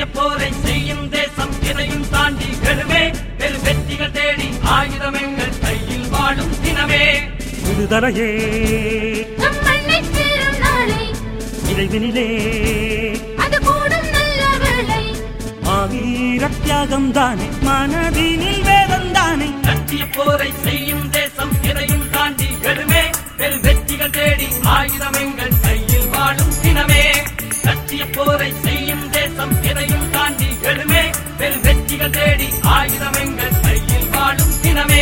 போரை செய்யும் தேசம் இதையும் தாண்டி கெழுமே பெரு வெற்றிகள் தேடி ஆயுதம் எங்கள் கையில் வாழும் தினமே விடுதலையே நம் மண்ணை சேரும் நாளை இறைவினிலே அது கூடும் நல்ல வேளை ஆவீர தியாகம் தானே மனதினில் வேதம் தானே லட்சிய போரை செய்யும் தேசம் இதையும் தாண்டி கெழுமே பெரு வெற்றிகள் தேடி ஆயுதம் எங்கள் கையில் வாழும் தினமே லட்சிய போரை செய்யும் தேசம் இதையும் தாண்டி கெழுமே பெரு வெற்றிகள் தேடி ஆயுதம் எங்கள் கையில் வாழும் தினமே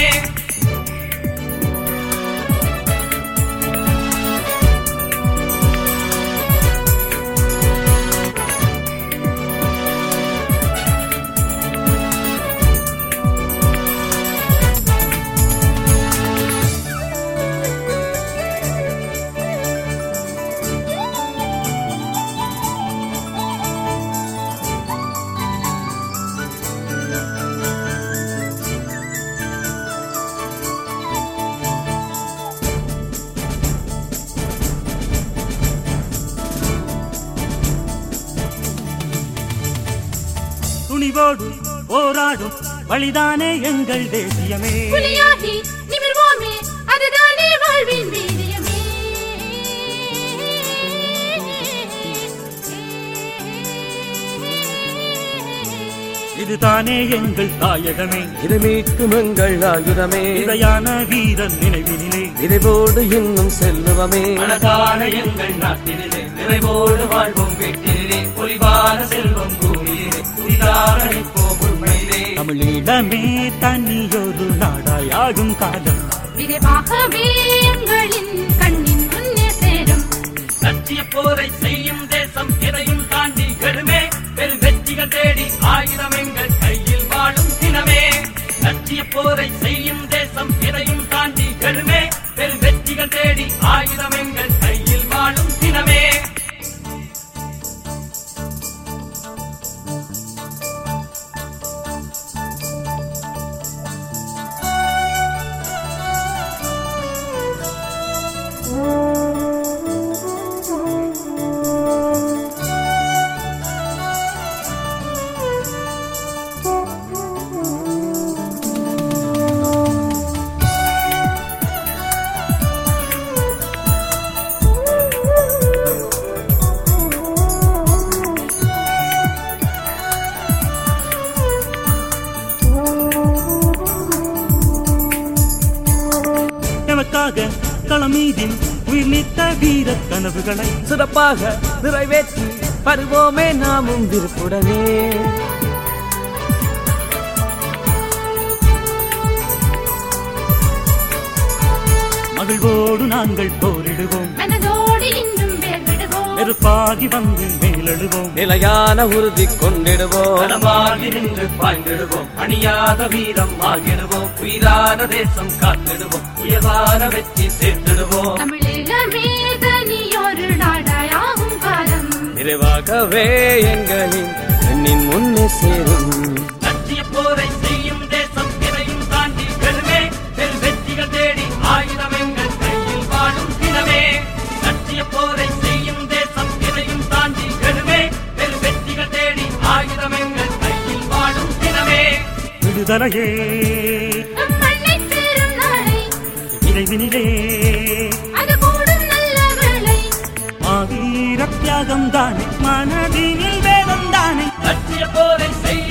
துணிவோடு போராடும் வழிதானே எங்கள் தேசியமே புலியாகி நிமிர்வோமே அதுதானே வாழ்வின் வீரியமே இதுதானே எங்கள் தாயகமே இது மீட்கும் எங்கள் ஆயுதமே இதையான வீரன் நினைவினிலே நிறைவோடு இன்னும் செல்லுவமே அழகான எங்கள் நாட்டினிலே நிறைவோடு வாழ்வோம் வீட்டினிலே பொலிவான செல்வம் பூமியிலே புதிதாக நிற்போம் உண்மையிலே தமிழீழமே தனியொரு நாடாயாகும் காலம் விரைவாகவே எங்களின் கண்ணின் முன்னே சேரும் லட்சிய போரை செய்யும் தேசம் எதையும் தாண்டி கெழுமே பெரு வெற்றிகள் தேடி ஆயுதம் எங்கள் கையில் வாழும் தினமே லட்சிய போரை செய்யும் தேசம் எதையும் தாண்டி கெழுமே பெரு வெற்றிகள் தேடி ஆயுதம் எங்கள் கையில் வாழும் தினமே எமக்காக களமீதில் உயிர் நீத்த வீர கனவுகளை சிறப்பாக நிறைவேற்றி வருவோமே நாமும் விருப்புடனே மகிழ்வோடு நாங்கள் போரிடுவோம் மனதோடு இன்னும் வேர் விடுவோம் நெருப்பாகி வந்து மேலெழுவோம் நிலையான உறுதி கொண்டிடுவோம் களமாகி நின்று பாய்ந்திடுவோம் அணியாத வீரம் ஆகிடுவோம் உயிரான தேசம் காத்திடுவோம் உயர்வான வெற்றி சேர்த்திடுவோம் தமிழீழமே தனியொரு நாடாயாகும் காலம் நிறைவாகவே எங்களின் கண்ணின் முன்னே சேரும் லட்சிய போரை செய்யும் தேசம் இதையும் தாண்டி பெருமே பெரு வெற்றிகள் தேடி ஆயுதம் எங்கள் கையில் வாழும் தினமே லட்சிய போரை செய்யும் தேசம் இதையும் தாண்டி பெருமே பெரு வெற்றிகள் தேடி ஆயுதம் எங்கள் கையில் வாழும் தினமே விடுதலையே நம் மண்ணை சேரும் நாளை இறைவினிலே அது கூடும் நல்ல வேளை ஆவீர தியாகம் தானே மனதினில் வேதம் தானே லட்சிய போரை செய்யும்